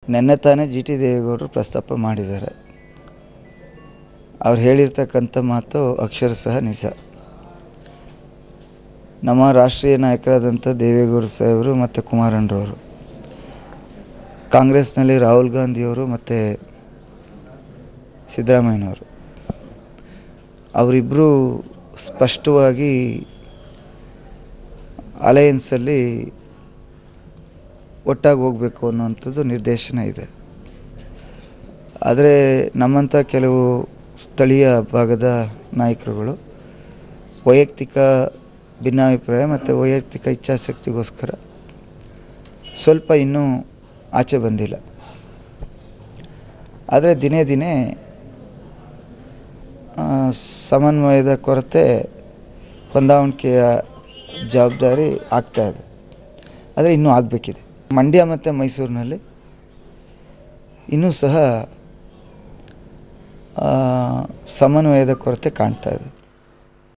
ನೆನ್ನೆ ತಾನೇ G T ದೇವೇಗೌಡರು ಪ್ರಸ್ತಾಪ ಮಾಡಿದ್ದಾರೆ ಅವ್ರು ಹೇಳಿರ್ತಕ್ಕಂಥ ಮಾತು ಅಕ್ಷರಶಃ ನಿಜ ನಮ್ಮ ರಾಷ್ಟ್ರೀಯ ನಾಯಕರಾದಂಥ ದೇವೇಗೌಡ ಸಾಹೇಬರು ಮತ್ತು ಕುಮಾರಣ್ಣರವರು ಕಾಂಗ್ರೆಸ್ನಲ್ಲಿ ರಾಹುಲ್ ಗಾಂಧಿಯವರು ಮತ್ತು ಸಿದ್ದರಾಮಯ್ಯನವರು ಅವರಿಬ್ಬರು ಸ್ಪಷ್ಟವಾಗಿ ಅಲಯನ್ಸಲ್ಲಿ ಒಟ್ಟಾಗಿ ಹೋಗಬೇಕು ಅನ್ನುವಂಥದ್ದು ನಿರ್ದೇಶನ ಇದೆ ಆದರೆ ನಮ್ಮಂಥ ಕೆಲವು ಸ್ಥಳೀಯ ಭಾಗದ ನಾಯಕರುಗಳು ವೈಯಕ್ತಿಕ ಭಿನ್ನಾಭಿಪ್ರಾಯ ಮತ್ತು ವೈಯಕ್ತಿಕ ಇಚ್ಛಾಶಕ್ತಿಗೋಸ್ಕರ ಸ್ವಲ್ಪ ಇನ್ನೂ ಆಚೆ ಬಂದಿಲ್ಲ ಆದರೆ ದಿನೇ ದಿನೇ ಆ, ಸಮನ್ವಯದ ಕೊರತೆ ಹೊಂದಾಣಿಕೆಯ ಜವಾಬ್ದಾರಿ ಆಗ್ತಾ ಇದೆ ಆದರೆ ಇನ್ನೂ ಆಗಬೇಕಿದೆ ಮಂಡ್ಯ ಮತ್ತು ಮೈಸೂರಿನಲ್ಲಿ ಇನ್ನೂ ಸಹ ಆ, ಸಮನ್ವಯದ ಕೊರತೆ ಕಾಣ್ತಾ ಇದೆ